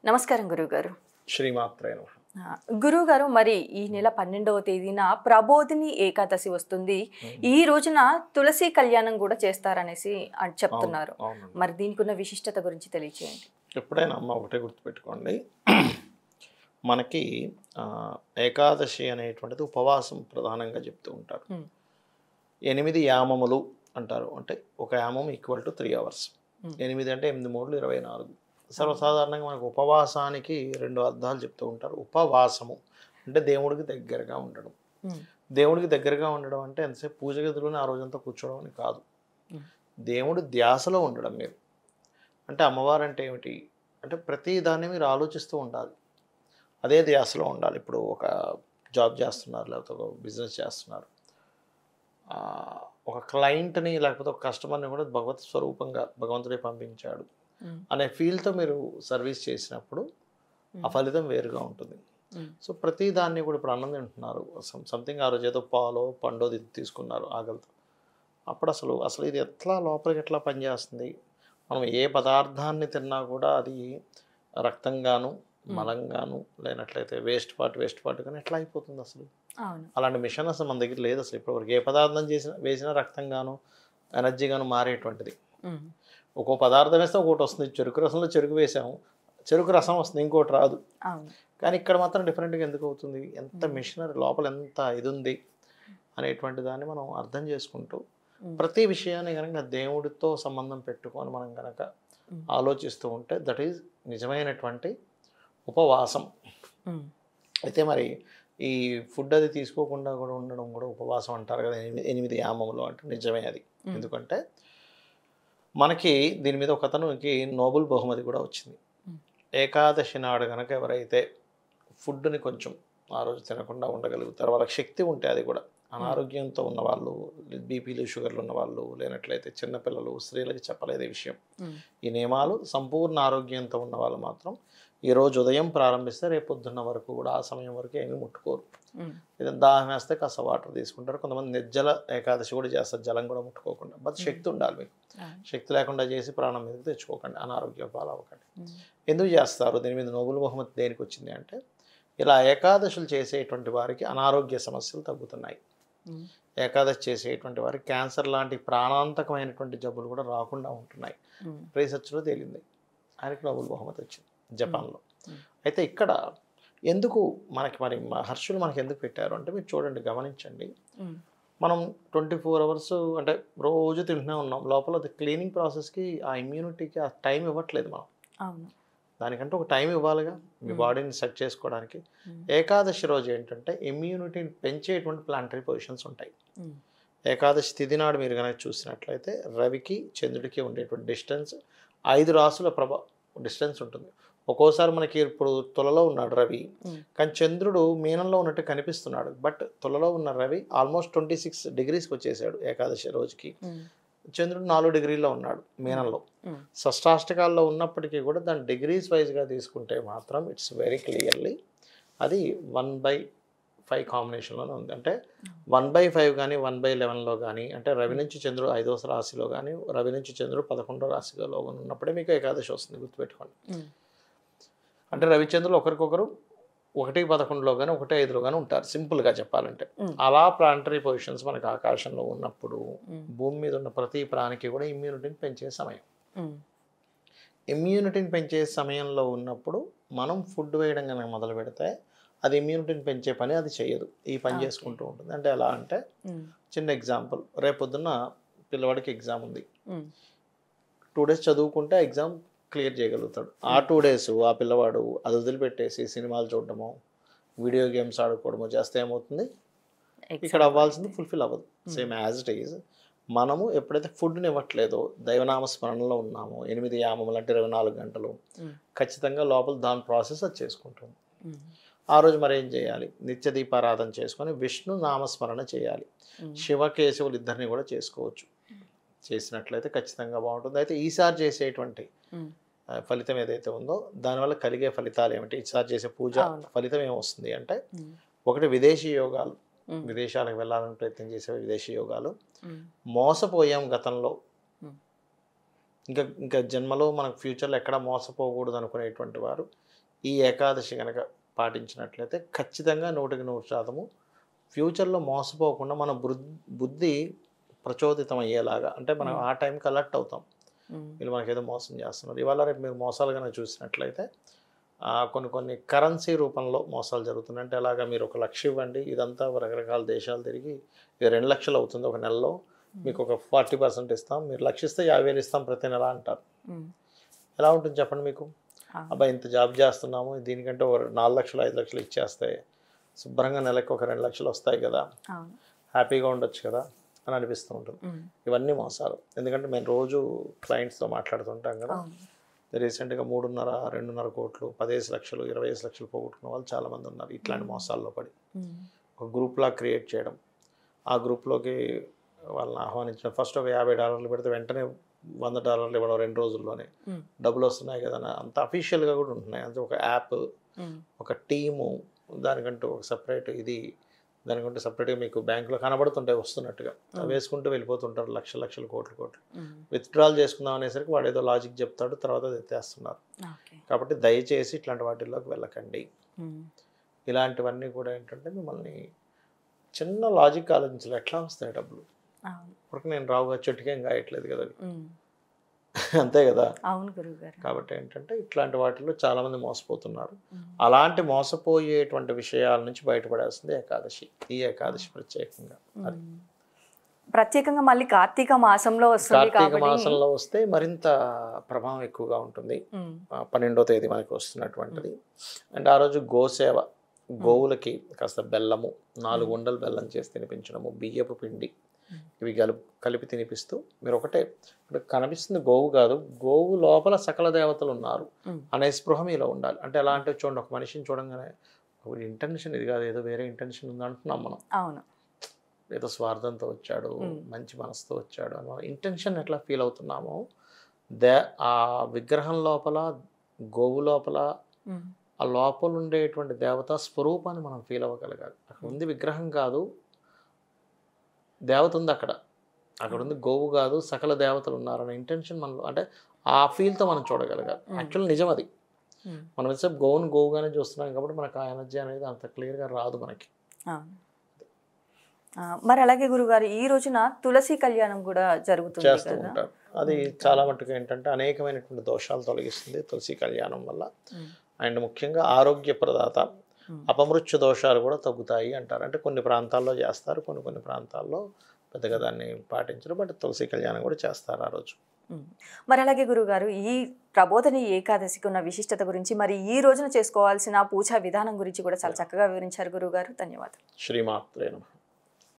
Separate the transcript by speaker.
Speaker 1: నమస్కారం గురువుగారు
Speaker 2: శ్రీమాత్రే నమః
Speaker 1: ఆ, గురువుగారు మరి ఈ నెల పన్నెండవ తేదీన ప్రబోధిని ఏకాదశి వస్తుంది ఈ రోజున తులసి కళ్యాణం కూడా చేస్తారనేసి అన్- చెప్తున్నారు
Speaker 2: అవును
Speaker 1: మరి దీనికి ఉన్న విశిష్టత గురించి తెలియచేయండి
Speaker 2: ఎప్పుడైనా అమ్మ ఒకటే గుర్తుపెట్టుకోండి మనకి ఆ, ఏకాదశి అనేటువంటిది ఉపవాసం ప్రధానంగా చెప్తూ ఉంటారు
Speaker 1: Hmm.
Speaker 2: ఎనిమిది యామములు అంటారు అంటే ఒక యామం equal to three hours
Speaker 1: Hmm.
Speaker 2: ఎనిమిది అంటే ఎనిమిది మూడులు ఇరవై నాలుగు సర్వసాధారణంగా మనకు ఉపవాసానికి రెండు అర్థాలు చెప్తూ ఉంటారు ఉపవాసము అంటే దేవుడికి దగ్గరగా ఉండడం
Speaker 1: ఉమ్,
Speaker 2: దేవుడికి దగ్గరగా ఉండడం అంటే ఎంతసేపు పూజ గదిలోనే ఆ రోజంతా కూర్చోవడం అని కాదు
Speaker 1: Hmm.
Speaker 2: దేవుడి ధ్యాసలో ఉండడం మీరు అంటే అమ్మవారు అంటే ఏమిటి అంటే ప్రతి దాన్ని మీరు ఆలోచిస్తూ ఉండాలి అదే ధ్యాసలో ఉండాలి ఇప్పుడు ఒక జాబ్ చేస్తున్నారు లేకపోతే ఒక బిజినెస్ చేస్తున్నారు ఆ, ఒక క్లయింట్ని లేకపోతే ఒక కస్టమర్ని కూడా భగవత్ స్వరూపంగా భగవంతుడే పంపించాడు
Speaker 1: ఉమ్,
Speaker 2: అనే ఫీల్తో మీరు సర్వీస్ చేసినప్పుడు ఆ ఫలితం వేరుగా ఉంటుంది
Speaker 1: ఉమ్,
Speaker 2: సో ప్రతి దాన్ని కూడా ఇప్పుడు అన్నం తింటున్నారు సంథింగ్ ఆ రోజు ఏదో పాలో పండో ది- తీసుకున్నారు ఆకలితో అప్పుడు అసలు అసలు ఇది ఎట్లా లోపలికి ఎట్లా పనిచేస్తుంది మనం ఏ పదార్థాన్ని తిన్నా కూడా అది రక్తంగాను మలంగాను లేనట్లయితే వేస్ట్ పార్ట్ వేస్ట్ పార్ట్ కానీ ఎట్లా అయిపోతుంది అసలు
Speaker 1: అవును
Speaker 2: అలాంటి మిషన్ అసలు మన దగ్గర లేదు అసలు ఇప్పటివరకు ఏ పదార్థం చేసిన వేసినా రక్తంగాను ఎనర్జీగాను మారేటువంటిది
Speaker 1: ఉమ్,
Speaker 2: ఒక్కో పదార్థం వేస్తే ఒకటి వస్తుంది చెరుకు రసంలో చెరుకు వేసాము చెరుకు రసం వస్తుంది ఇంకోటి రాదు
Speaker 1: అవును
Speaker 2: కానీ ఇక్కడ మాత్రం డిఫరెంట్గా ఎందుకు అవుతుంది ఎంత మిషనరీ లోపల ఎంత ఇది ఉంది అనేటువంటి దాన్ని మనం అర్థం చేసుకుంటూ
Speaker 1: ఉమ్,
Speaker 2: ప్రతి విషయాన్ని కనుక దేవుడితో సంబంధం పెట్టుకొని మనం కనుక
Speaker 1: ఉమ్,
Speaker 2: ఆలోచిస్తూ ఉంటే దట్ ఈజ్ నిజమైనటువంటి ఉపవాసం
Speaker 1: ఉమ్,
Speaker 2: అయితే మరి ఈ ఫుడ్ అది తీసుకోకుండా కూడా ఉండడం కూడా ఉపవాసం అంటారు కదా ఎనిమిది ఎనిమిది యామములు అంటే నిజమే అది
Speaker 1: ఉమ్,
Speaker 2: ఎందుకంటే మనకి దీని మీద ఒక అతనికి నోబెల్ బహుమతి కూడా వచ్చింది
Speaker 1: ఉమ్.
Speaker 2: ఏకాదశి నాడు కనుక ఎవరైతే ఫుడ్ని కొంచెం ఆ రోజు తినకుండా ఉండగలుగుతారు వాళ్ళకి శక్తి ఉంటే అది కూడా అనారోగ్యంతో ఉన్న వాళ్ళు బీపీలు షుగర్లు ఉన్న వాళ్ళు లేనట్లయితే చిన్నపిల్లలు స్త్రీలకి చెప్పలేదు ఈ విషయం
Speaker 1: ఉమ్,
Speaker 2: ఈ నియమాలు సంపూర్ణ ఆరోగ్యంతో ఉన్న వాళ్ళు మాత్రం ఈ రోజు ఉదయం ప్రారంభిస్తే రేపు పొద్దున్న వరకు కూడా ఆ సమయం వరకు ఏమీ ముట్టుకోరు
Speaker 1: ఉమ్,
Speaker 2: ఏదైనా దాహం వేస్తే కాస్త వాటర్ తీసుకుంటారు కొంతమంది నిర్జల ఏకాదశి కూడా చేస్తారు జలం కూడా ముట్టుకోకుండా బట్ శక్తి ఉండాలి మీకు
Speaker 1: అవును,
Speaker 2: శక్తి లేకుండా చేసి ప్రాణం మీదకి తెచ్చుకోకండి అనారోగ్యం పాలవ్వకండి
Speaker 1: ఉమ్,
Speaker 2: ఎందుకు చేస్తారు దీని మీద నోబుల్ బహుమతి దేనికి వచ్చింది అంటే ఇలా ఏకాదశులు చేసేటువంటి వారికి అనారోగ్య సమస్యలు తగ్గుతున్నాయి
Speaker 1: ఉమ్,
Speaker 2: ఏకాదశి చేసేటువంటి వారికి క్యాన్సర్ లాంటి ప్రాణాంతకమైనటువంటి జబ్బులు కూడా రాకుండా ఉంటున్నాయి
Speaker 1: ఉమ్,
Speaker 2: రీసెర్చ్లో తేలింది ఆయనకి నోబెల్ బహుమతి వచ్చింది జపాన్లో
Speaker 1: Hmm.
Speaker 2: అయితే ఇక్కడ ఎందుకు మనకి మరి మహర్షులు మనకి ఎందుకు పెట్టారు అంటే మీరు చూడండి గమనించండి
Speaker 1: ఉమ్,
Speaker 2: మనం ట్వంటీ ఫోర్ అవర్స్ అంటే రోజు తింటూనే ఉన్నాం లోపల క్లీనింగ్ ప్రాసెస్కి ఆ ఇమ్యూనిటీకి ఆ టైం ఇవ్వట్లేదు మనం
Speaker 1: అవును
Speaker 2: దానికంటే ఒక టైం ఇవ్వాలిగా మీ
Speaker 1: Hmm.
Speaker 2: బాడీని సెట్ చేసుకోవడానికి
Speaker 1: ఉమ్,
Speaker 2: ఏకాదశి రోజు ఏంటంటే ఇమ్యూనిటీని పెంచేటువంటి ప్లాంటరీ పొజిషన్స్ ఉంటాయి
Speaker 1: ఉమ్,
Speaker 2: ఏకాదశి తిథి నాడు మీరు కనుక చూసినట్లయితే రవికి చంద్రుడికి ఉండేటువంటి డిస్టెన్స్ ఐదు రాసుల ప్రభ డిస్టెన్స్ ఉంటుంది ఒక్కోసారి మనకి ఇప్పుడు తులలో ఉన్నాడు రవి
Speaker 1: ఉమ్,
Speaker 2: కానీ చంద్రుడు మీనంలో ఉన్నట్టు కనిపిస్తున్నాడు బట్ తులలో ఉన్న రవి ఆల్మోస్ట్ ట్వంటీ సిక్స్ డిగ్రీస్కి వచ్చేసాడు ఏకాదశి రోజుకి
Speaker 1: ఉమ్,
Speaker 2: చంద్రుడు నాలుగు డిగ్రీలో ఉన్నాడు మీనంలో
Speaker 1: ఉమ్,
Speaker 2: షష్టాష్టకాల్లో ఉన్నప్పటికీ కూడా దాని డిగ్రీస్ వైజ్గా తీసుకుంటే మాత్రం ఇట్స్ వెరీ క్లియర్లీ అది వన్ బై ఫైవ్ కాంబినేషన్లోనే ఉంది అంటే వన్ బై ఫైవ్ కానీ వన్ బై లెవెన్లో కానీ అంటే రవి నుంచి చంద్రుడు ఐదో రాశిలో కానీ రవి నుంచి చంద్రుడు పదకొండో రాశిలో ఉన్నప్పుడే మీకు ఏకాదశి వస్తుంది గుర్తుపెట్టుకోండి
Speaker 1: ఉమ్,
Speaker 2: అంటే రవిచంద్రులు ఒకరికొకరు ఒకటి పదకొండులో కానీ ఒకటి ఐదులో కానీ ఉంటారు సింపుల్గా చెప్పాలంటే
Speaker 1: ఉమ్,
Speaker 2: అలా ప్లాంటరీ పొజిషన్స్ మనకు ఆకాశంలో ఉన్నప్పుడు
Speaker 1: ఉమ్,
Speaker 2: భూమి మీద ఉన్న ప్రతి ప్రాణికి కూడా ఇమ్యూనిటీని పెంచే సమయం
Speaker 1: ఉమ్,
Speaker 2: ఇమ్యూనిటీని పెంచే సమయంలో ఉన్నప్పుడు మనం ఫుడ్ వేయడం కనుక మొదలు పెడితే అది ఇమ్యూనిటీని పెంచే పని అది చేయదు ఈ పని
Speaker 1: Okay.
Speaker 2: చేసుకుంటూ ఉంటుంది అంటే ఎలా అంటే
Speaker 1: ఉమ్,
Speaker 2: చిన్న ఎగ్జాంపుల్ రేపొద్దున్న పిల్లవాడికి ఎగ్జామ్ ఉంది
Speaker 1: ఉమ్,
Speaker 2: టూ డేస్ చదువుకుంటే ఎగ్జామ్ క్లియర్ చేయగలుగుతాడు ఆ టూ డేస్ ఆ పిల్లవాడు అది వదిలిపెట్టేసి సినిమాలు చూడడమో వీడియో గేమ్స్ ఆడుకోవడమో చేస్తే ఏమవుతుంది ఇక్కడ
Speaker 1: example.
Speaker 2: అవ్వాల్సింది ఫుల్ఫిల్ అవ్వదు సేమ్ యాజ్ ఇట్ ఈజ్ మనము ఎప్పుడైతే ఫుడ్ని ఇవ్వట్లేదో దైవనామ స్మరణలో ఉన్నామో ఎనిమిది యామములు అంటే ఇరవై నాలుగు గంటలు
Speaker 1: ఉమ్,
Speaker 2: ఖచ్చితంగా లోపల దాని ప్రాసెస్ అది చేసుకుంటుంది
Speaker 1: ఉమ్,
Speaker 2: ఆ రోజు మరి ఏం చేయాలి నిత్య దీపారాధన చేసుకొని విష్ణు నామస్మరణ చేయాలి
Speaker 1: ఉమ్,
Speaker 2: శివకేశవులు ఇద్దరిని కూడా చేసుకోవచ్చు చేసినట్లయితే ఖచ్చితంగా బాగుంటుంది అయితే ఈసారి చేసేటువంటి
Speaker 1: ఉమ్,
Speaker 2: ఆ, ఫలితం ఏదైతే ఉందో దానివల్ల కలిగే ఫలితాలు ఏమిటి ఈసారి చేసే పూజ
Speaker 1: అవును.
Speaker 2: ఫలితం ఏమొస్తుంది అంటే
Speaker 1: ఉమ్,
Speaker 2: ఒకటి విదేశీ యోగాలు
Speaker 1: ఉమ్,
Speaker 2: విదేశాలకు వెళ్ళాలని ప్రయత్నం చేసే విదేశీ యోగాలు
Speaker 1: ఉమ్,
Speaker 2: మోసపోయాం గతంలో
Speaker 1: ఉమ్.
Speaker 2: ఇంకా ఇంకా జన్మలో మనకు ఫ్యూచర్లో ఎక్కడ మోసపోకూడదు అనుకునేటువంటి వారు ఈ ఏకాదశి కనుక పాటించినట్లయితే ఖచ్చితంగా నూటికి నూరు శాతము ఫ్యూచర్లో మోసపోకుండా మన బుద్ధి బుద్ధి ప్రచోదితం అయ్యేలాగా అంటే మనం ఆ టైంకి అలర్ట్ అవుతాం
Speaker 1: ఉమ్,
Speaker 2: వీళ్ళు మనకేదో మోసం చేస్తున్నారు ఇవాళ రేపు మీరు మోసాలు కనుక చూసినట్లయితే ఆ, కొన్ని కొన్ని కరెన్సీ రూపంలో మోసాలు జరుగుతున్నాయి అంటే అలాగా మీరు ఒక లక్ష ఇవ్వండి ఇదంతా రకరకాల దేశాలు తిరిగి ఇది రెండు లక్షలు అవుతుంది ఒక నెలలో మీకు ఒక ఫార్టీ పర్సెంట్ ఇస్తాం మీరు లక్షిస్తే యాభై వేలు ఇస్తాం ప్రతి నెల అంటారు
Speaker 1: ఉమ్,
Speaker 2: ఎలా ఉంటుంది చెప్పండి మీకు
Speaker 1: ఆ,
Speaker 2: అబ్బాయి ఇంత జాబ్ చేస్తున్నాము దీనికంటే ఒక నాలుగు లక్షలు ఐదు లక్షలు ఇచ్చేస్తాయి శుభ్రంగా నెలకు ఒక రెండు లక్షలు వస్తాయి కదా
Speaker 1: అవును
Speaker 2: హ్యాపీగా ఉండొచ్చు కదా అని అనిపిస్తూ ఉంటుంది
Speaker 1: ఉమ్,
Speaker 2: ఇవన్నీ మోసాలు ఎందుకంటే మేము రోజు క్లయింట్స్తో మాట్లాడుతుంటాం కదా
Speaker 1: అవును
Speaker 2: రీసెంట్గా మూడున్నర రెండున్నర కోట్లు పదిహేను లక్షలు ఇరవై ఐదు లక్షలు పోగొట్టుకున్న వాళ్ళు చాలామంది ఉన్నారు ఇట్లాంటి మోసాల్లో పడి
Speaker 1: ఉమ్,
Speaker 2: ఒక గ్రూప్లా క్రియేట్ చేయడం ఆ గ్రూప్లోకి వాళ్ళని ఆహ్వానించడం ఫస్ట్ ఒక యాభై డాలర్లు పెడితే వెంటనే వంద డాలర్లు ఇవ్వడం రెండు రోజుల్లోనే
Speaker 1: ఉమ్,
Speaker 2: డబ్బులు వస్తున్నాయి కదా అని అంత అఫీషియల్గా కూడా ఉంటున్నాయి అంటే ఒక యాప్
Speaker 1: ఉమ్,
Speaker 2: ఒక టీము దానికంటూ ఒక సపరేట్ ఇది దానికంటూ సపరేట్గా మీకు బ్యాంకులో కనబడుతుంటాయి వస్తున్నట్టుగా అవి వేసుకుంటూ వెళ్ళిపోతుంటారు లక్షల లక్షల కోట్లు కోట్లు
Speaker 1: ఉమ్,
Speaker 2: విత్డ్రాల్ చేసుకుందాం అనేసరికి వాడు ఏదో లాజిక్ చెప్తాడు తర్వాత అది ఎత్తేస్తున్నారు
Speaker 1: ఓకే
Speaker 2: కాబట్టి దయచేసి ఇట్లాంటి వాటిల్లోకి వెళ్ళకండి
Speaker 1: ఉమ్,
Speaker 2: ఇలాంటివన్నీ కూడా ఏంటంటే మిమ్మల్ని చిన్న లాజిక్ ఆలోచించాలి ఎట్లా వస్తాయి డబ్బులు
Speaker 1: అవును
Speaker 2: ఇప్పుడు నేను రావుగా చెట్టుకేం కాయట్లేదు కదా అవి.
Speaker 1: ఉమ్,
Speaker 2: అంతే కదా
Speaker 1: అవును గురువు గారు
Speaker 2: కాబట్టి ఏంటంటే ఇట్లాంటి వాటిల్లో చాలామంది మోసపోతున్నారు అలాంటి మోసపోయేటువంటి విషయాల నుంచి బయటపడేస్తుంది ఏకాదశి ఈ ఏకాదశి ప్రత్యేకంగా అది
Speaker 1: ప్రత్యేకంగా మళ్ళీ కార్తీక మాసంలో వస్తుంది
Speaker 2: కార్తీక
Speaker 1: కాబట్టి
Speaker 2: మాసంలో వస్తే మరింత ప్రభావం ఎక్కువగా ఉంటుంది
Speaker 1: ఉమ్,
Speaker 2: ఆ, పన్నెండో తేదీ మనకి వస్తున్నటువంటిది అండ్ ఆ రోజు గోసేవ గోవులకి కాస్త బెల్లము నాలుగు ఉండలు బెల్లం చేసి తినిపించడము బియ్యపు పిండి
Speaker 1: మ్మ్.
Speaker 2: ఇవి కలిపి కలిపి తినిపిస్తూ మీరు ఒకటే ఇప్పుడు కనిపిస్తుంది గోవు కాదు గోవు లోపల సకల దేవతలు ఉన్నారు
Speaker 1: మ్మ్.
Speaker 2: అనే స్పృహ మీలో ఉండాలి అంటే ఎలా అంటే చూడండి ఒక మనిషిని చూడంగానే ఇంటెన్షన్ ఇది కాదు ఏదో వేరే ఇంటెన్షన్ ఉంది అంటున్నాం మనం
Speaker 1: అవును
Speaker 2: ఏదో స్వార్థంతో వచ్చాడు
Speaker 1: మ్మ్.
Speaker 2: మంచి మనసుతో వచ్చాడు అని మనం ఇంటెన్షన్ ఎట్లా ఫీల్ అవుతున్నామో దే ఆ విగ్రహం లోపల గోవు లోపల
Speaker 1: ఉమ్,
Speaker 2: ఆ లోపల ఉండేటువంటి దేవత స్వరూపాన్ని మనం ఫీల్ అవ్వగలగాలి అక్కడ ఉంది విగ్రహం కాదు దేవత ఉంది అక్కడ అక్కడ ఉంది గోవు కాదు సకల దేవతలు ఉన్నారనే ఇంటెన్షన్ మనలో అంటే ఆ ఫీల్తో మనం చూడగలగాలి
Speaker 1: Mm.
Speaker 2: యాక్చువల్ నిజం అది
Speaker 1: ఉమ్,
Speaker 2: మనం ఎంతసేపు గోవును గోవుగానే చూస్తున్నాం కాబట్టి మనకు ఆ ఎనర్జీ అనేది అంత క్లియర్గా రాదు మనకి
Speaker 1: అవును ఆ, మరి అలాగే గురుగారు ఈ రోజున తులసి కళ్యాణం కూడా జరుగుతుంది
Speaker 2: చేస్తూ
Speaker 1: కదా
Speaker 2: ఉంటారు అది చాలా మటుకు ఏంటంటే అనేకమైనటువంటి దోషాలు తొలగిస్తుంది తులసి కళ్యాణం వల్ల
Speaker 1: ఉమ్,
Speaker 2: అండ్ ముఖ్యంగా ఆరోగ్య ప్రదాత
Speaker 1: ఉమ్,
Speaker 2: అపమృత్యు దోషాలు కూడా తగ్గుతాయి అంటారు అంటే కొన్ని ప్రాంతాల్లో చేస్తారు కొన్ని కొన్ని ప్రాంతాల్లో పెద్దగా దాన్ని పాటించరు బట్ తులసి కళ్యాణం కూడా చేస్తారు ఆ రోజు
Speaker 1: ఉమ్. మరి అలాగే గురుగారు ఈ ప్రబోధని ఏకాదశికి ఉన్న విశిష్టత గురించి మరి ఈ రోజున చేసుకోవాల్సిన పూజా విధానం గురించి కూడా చాలా చక్కగా వివరించారు గురుగారు ధన్యవాదాలు
Speaker 2: శ్రీమాత్రే నమః